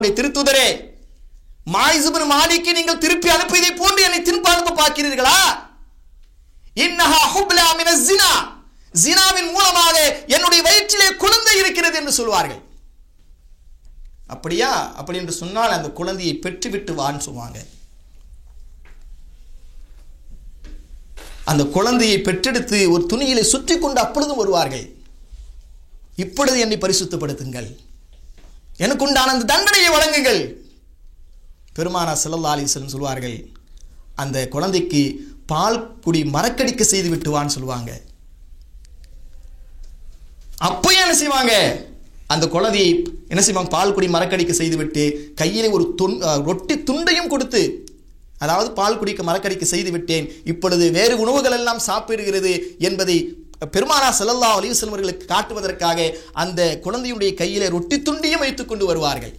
உடைய திருத்துதரே மாயிசுபின் மாலிக்கு நீங்கள் திருப்பி அனுப்பியதை போன்று என்னை திருப்பி அனுப்ப பார்க்கிறீர்களா இன்னஹா ஹுப்லா மின ஜினா ஜினாவின் மூலமாக என்னுடைய வயிற்றிலே குழந்தை இருக்கிறது என்று சொல்வார்கள் அப்படியா அப்படி என்று சொன்னால் அந்த குழந்தையை பெற்றுவிட்டு வான்னு சொல்லுவாங்க அந்த குழந்தையை பெற்றெடுத்து ஒரு துணியிலே சுற்றி கொண்டு அப்பொழுதும் வருவார்கள் இப்பொழுது என்னை பரிசுத்தப்படுத்துங்கள் எனக்கு உண்டான அந்த தண்டனையை வழங்குங்கள் பெருமானா செல்லல்லா அலிஸ்லம் சொல்வார்கள் அந்த குழந்தைக்கு பால் குடி மரக்கடிக்க செய்து விட்டுவான்னு சொல்லுவாங்க அப்போ என்ன செய்வாங்க அந்த குழந்தையை என்ன செய்வாங்க பால் குடி மரக்கடிக்க செய்துவிட்டு கையிலே ஒரு துண் அஹ், ரொட்டி துண்டையும் கொடுத்து அதாவது பால் குடிக்க மரக்கடிக்க செய்து விட்டேன் இப்பொழுது வேறு உணவுகள் எல்லாம் சாப்பிடுகிறது என்பதை பெருமானா செல்லல்லா அலிவசல்லம் அவர்களுக்கு காட்டுவதற்காக அந்த குழந்தையுடைய கையிலே ரொட்டி துண்டையும் வைத்துக் கொண்டு வருவார்கள்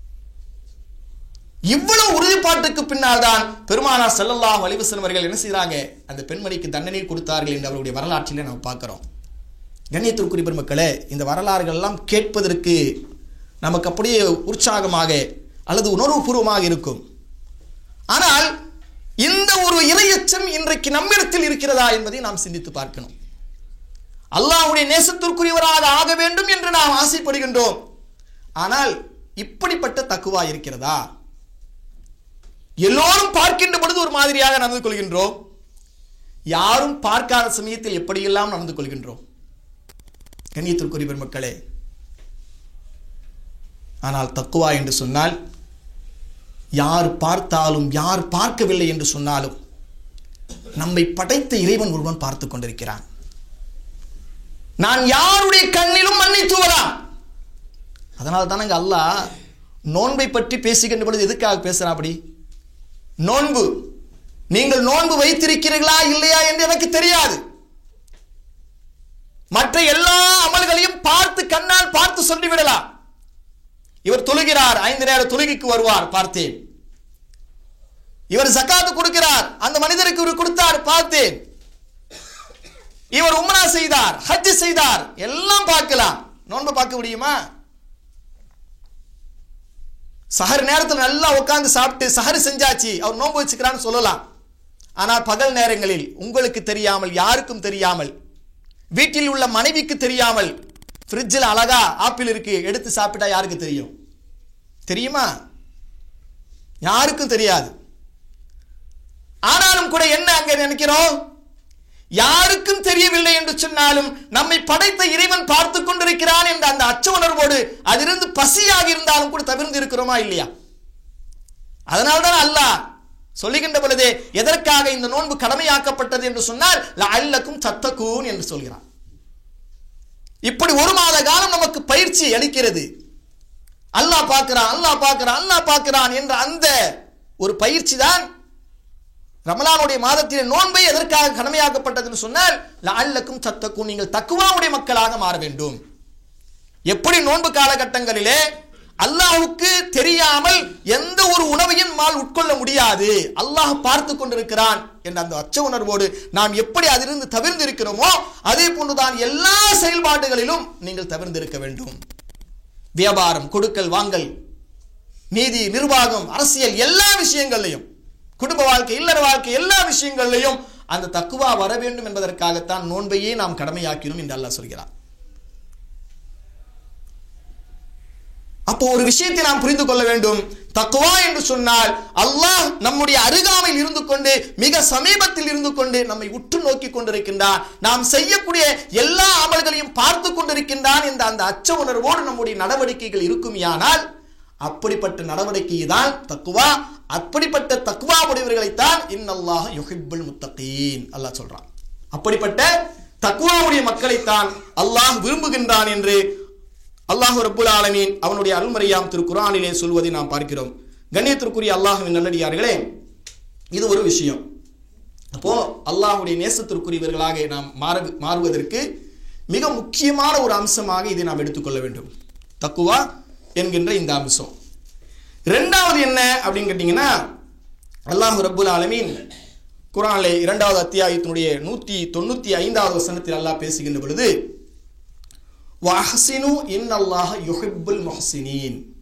இவ்வளவு உறுதிப்பாட்டுக்கு பின்னால் தான் பெருமானா செல்லல்லாஹ் அலிவசல்லம் அவர்கள் என்ன செய்றாங்க அந்த பெண்மணிக்கு தண்டனை கொடுத்தார்கள் என்று அவருடைய வரலாற்றிலே நாம் பார்க்கிறோம் கண்ணியத்திற்குரிய பெருமக்களே இந்த வரலாறுகள் எல்லாம் கேட்பதற்கு நமக்கு அப்படியே உற்சாகமாக அல்லது உணர்வுபூர்வமாக இருக்கும் ஆனால் இந்த ஒரு இரையச்சம் இன்றைக்கு நம்மிடத்தில் இருக்கிறதா என்பதை நாம் சிந்தித்து பார்க்கணும் அல்லாஹ்வுடைய நேசத்திற்குரியவராக ஆக வேண்டும் என்று நாம் ஆசைப்படுகின்றோம் ஆனால் இப்படிப்பட்ட தக்குவா இருக்கிறதா எல்லோரும் பார்க்கின்ற பொழுது ஒரு மாதிரியாக நடந்து கொள்கின்றோம் யாரும் பார்க்காத சமயத்தில் எப்படியெல்லாம் நடந்து கொள்கின்றோம் கண்ணியத்திற்குரிய பெருமக்களே ஆனால் தக்குவா என்று சொன்னால் யார் பார்த்தாலும் யார் பார்க்கவில்லை என்று சொன்னாலும் நம்மை படைத்த இறைவன் ஒருவன் பார்த்து கொண்டிருக்கிறான் நான் யாருடைய கண்ணிலும் மண்ணை தூவலாம் அதனால தானங்க அல்லாஹ் நோன்பை பற்றி பேசுகின்ற பொழுது எதுக்காக பேசுறான் அப்படி நோன்பு நீங்கள் நோன்பு வைத்திருக்கிறீர்களா இல்லையா என்று எனக்கு தெரியாது மற்ற எல்லா அமல்களையும் பார்த்து கண்ணால் பார்த்து சொல்லிவிடலாம் இவர் தொழுகிறார் ஐந்து நேர தொழுகைக்கு வருவார் பார்த்தேன் இவர் சக்காத்து கொடுக்கிறார் அந்த மனிதருக்கு இவர் கொடுத்தார் பார்த்தேன் இவர் உம்ரா செய்தார் ஹஜ் செய்தார் எல்லாம் பார்க்கலாம் நோன்பு பார்க்க முடியுமா சஹர் நேரத்தில் நல்லா உட்கார்ந்து சாப்பிட்டு சஹர் செஞ்சாச்சு அவர் நோன்பு வச்சுக்கிறான்னு சொல்லலாம் ஆனால் பகல் நேரங்களில் உங்களுக்கு தெரியாமல் யாருக்கும் தெரியாமல் வீட்டில் உள்ள மனைவிக்கு தெரியாமல் ஃப்ரிட்ஜில் அழகா ஆப்பிள் இருக்கு எடுத்து சாப்பிட்டா யாருக்கு தெரியும் தெரியுமா யாருக்கும் தெரியாது ஆனாலும் கூட என்ன அங்க நினைக்கிறோம் யாருக்கும் தெரியவில்லை என்று சொன்னாலும் நம்மை படைத்த இறைவன் பார்த்து கொண்டிருக்கிறான் என்ற அந்த அச்ச உணர்வோடு அதிலிருந்து பசியாக இருந்தாலும் கூட தவிர்ந்து இருக்கிறோமா இல்லையா அதனால்தான் அல்லாஹ் சொல்லுகின்ற பொழுதே எதற்காக இந்த நோன்பு கடமையாக்கப்பட்டது என்று சொன்னால் அல்லக்கும் சத்தக்கூன் என்று சொல்கிறான் இப்படி ஒரு மாத காலம் நமக்கு பயிற்சி அளிக்கிறது அல்லாஹ் பார்க்கிறான் அல்லாஹ் பார்க்கிறான் அல்லாஹ் பார்க்கிறான் என்ற அந்த ஒரு பயிற்சி தான் ரமலானுடைய மாதத்திலே நோன்பை எதற்காக கடமையாக்கப்பட்டதுன்னு சொன்னால் அல்லக்கும் சத்தக்கும் நீங்கள் தக்குவாவுடைய மக்களாக மாற வேண்டும் எப்படி நோன்பு காலகட்டங்களிலே அல்லாஹுக்கு தெரியாமல் எந்த ஒரு உணவையும் மால் உட்கொள்ள முடியாது அல்லாஹ் பார்த்து கொண்டிருக்கிறான் என்ற அந்த அச்ச உணர்வோடு நாம் எப்படி அதிலிருந்து தவிர்ந்து இருக்கிறோமோ அதே போன்றுதான் எல்லா செயல்பாடுகளிலும் நீங்கள் தவிர்ந்திருக்க வேண்டும் வியாபாரம் கொடுக்கல் வாங்கல் நீதி நிர்வாகம் அரசியல் எல்லா விஷயங்கள்லையும் குடும்ப வாழ்க்கை இல்லற வாழ்க்கை எல்லா விஷயங்கள்லையும் அந்த தக்குவா வர வேண்டும் என்பதற்காகத்தான் நோன்பையே நாம் கடமையாக்கினோம் என்று அல்லாஹ் சொல்கிறார் அப்போ ஒரு விஷயத்தை நாம் புரிந்து கொள்ள வேண்டும் தக்குவா என்று சொன்னால் அல்லாஹ் நம்முடைய அருகாமையில் இருந்து கொண்டு மிக சமீபத்தில் இருந்து கொண்டு நம்மை உற்று நோக்கி கொண்டிருக்கின்றான் நாம் செய்யக்கூடிய எல்லா அமல்களையும் பார்த்து கொண்டிருக்கின்றான் என்ற அந்த அச்ச உணர்வோடு நம்முடைய நடவடிக்கைகள் இருக்குமையானால் அப்படிப்பட்ட நடவடிக்கை தான் தக்குவா அப்படிப்பட்ட தக்குவா உடையவர்களைத்தான் இன்னல்லாஹ் யுஹிப்புல் முத்தகீன் அல்லாஹ் சொல்றான் அப்படிப்பட்ட தக்குவாவுடைய மக்களைத்தான் அல்லாஹ் விரும்புகின்றான் என்று அல்லாஹ் ரப்புல் ஆலமீன் அவனுடைய அருள்மறையாம் திரு குரானிலே சொல்வதை நாம் பார்க்கிறோம் கண்ணியத்திற்குரிய அல்லாஹுவின் நல்லடியார்களே இது ஒரு விஷயம் அப்போ அல்லாஹுடைய நேசத்திற்குரியவர்களாக நாம் மாற மாறுவதற்கு மிக முக்கியமான ஒரு அம்சமாக இதை நாம் எடுத்துக்கொள்ள வேண்டும் தக்குவா என்கின்ற இந்த அம்சம் ரெண்டாவது என்ன அப்படின்னு கேட்டிங்கன்னா அல்லாஹ் ரப்புல் ஆலமீன் குரானிலே இரண்டாவது அத்தியாயத்தினுடைய நூற்றி தொண்ணூற்றி ஐந்தாவது வசனத்தில் அல்லாஹ் பேசுகின்ற பொழுது வஹசினு இன்னல்லாஹ யுஹிப்புல் முஹ்சினீன்